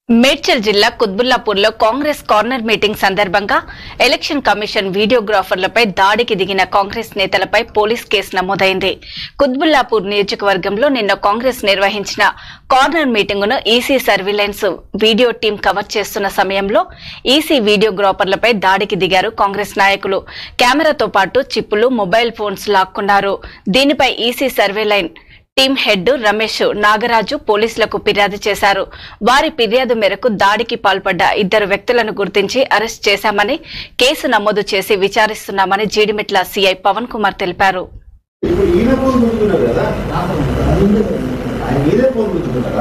మేడ్చల్ జిల్లా కుత్బుల్లాపూర్ లో Congress corner meeting సందర్భంగా ఎలక్షన్ కమిషన్ వీడియోగ్రాఫర్లపై దాడికి దిగిన కాంగ్రెస్ నేతలపై పోలీస్ కేసు నమోదైంది కుత్బుల్లాపూర్ నియోజకవర్గంలో నిన్న కాంగ్రెస్ నిర్వహించిన కార్నర్ మీటింగును EC surveillance video team cover చేస్తున్న సమయంలో ఈసీ వీడియోగ్రాఫర్లపై దాడికి దిగారు కాంగ్రెస్ నాయకులు కెమెరాతో పాటు చిప్పులు మొబైల్ ఫోన్స్ లాక్కున్నారు దీనిపై EC surveillance team head Ramesh Nagaraju పోలీసులకు ఫిర్యాదు చేశారు వారి ఫిర్యాదు మేరకు దాడికి పాల్పడ్డ ఇద్దరు వ్యక్తులను గుర్తించి అరెస్ట్ చేశామని కేసు నమోదు చేసి విచారిస్తున్నామని జీడిమెట్ల సీఐ పవన్ కుమార్ తెలిపారు ఇప్పుడు ఈయన ఫోన్ గుంజుకున్నారు కదా ఆయన మీదే ఫోన్ గుంజుకున్నారా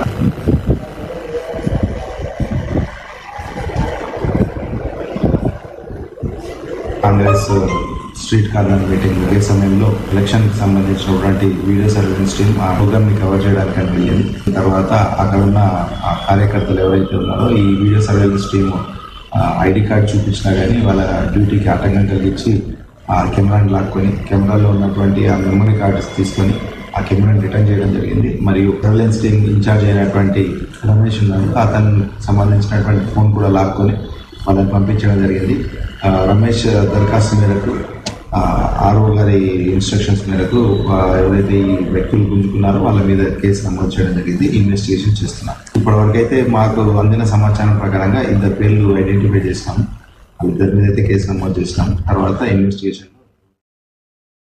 కాంగ్రెస్ స్ట్రీట్ కార్నర్ మీటింగ్ అదే సమయంలో ఎలక్షన్ కి సంబంధించినటువంటి వీడియో సర్వీలెన్స్ టీమ్ ఆ ప్రోగ్రామ్ ని కవర్ చేయడానికి అని వెళ్ళింది తర్వాత అక్కడ ఉన్న ఆ కార్యకర్తలు ఎవరైతే ఉన్నారో ఈ video surveillance team ID card చూపించినా కానీ వాళ్ళ డ్యూటీకి ఆటంకం కలిగించి ఆ కెమెరాని లాక్కొని కెమెరాలో ఉన్నటువంటి ఆ మెమరీ కార్డ్స్ తీసుకొని ఆ కెమెరాని రిటర్న్ చేయడం జరిగింది మరియు సర్వేలెన్స్ టీమ్ ఇన్ఛార్జ్ అయినటువంటి రమేష్ ఉన్నారు అతను సంబంధించినటువంటి ఫోన్ కూడా లాక్కొని వాళ్ళని పంపించడం జరిగింది ఆ, రమేష్ దరఖాస్తు మేరకు ఆ, ఆర్ఓ గారి ఇన్స్ట్రక్షన్స్ మేరకు ఆ, ఎవరైతే ఈ వ్యక్తులు గుంజుకున్నారో వాళ్ళ మీద కేసు నమోదు చేయడం జరిగింది ఇన్వెస్టిగేషన్ చేస్తున్నాం ఇప్పటివరకు అయితే మాకు అందిన సమాచారం ప్రకారంగా ఇద్దరు పేర్లు ఐడెంటిఫై చేసినాము వాళ్ళిద్దరి మీద అయితే కేసు నమోదు చేసినాం తర్వాత ఇన్వెస్టిగేషన్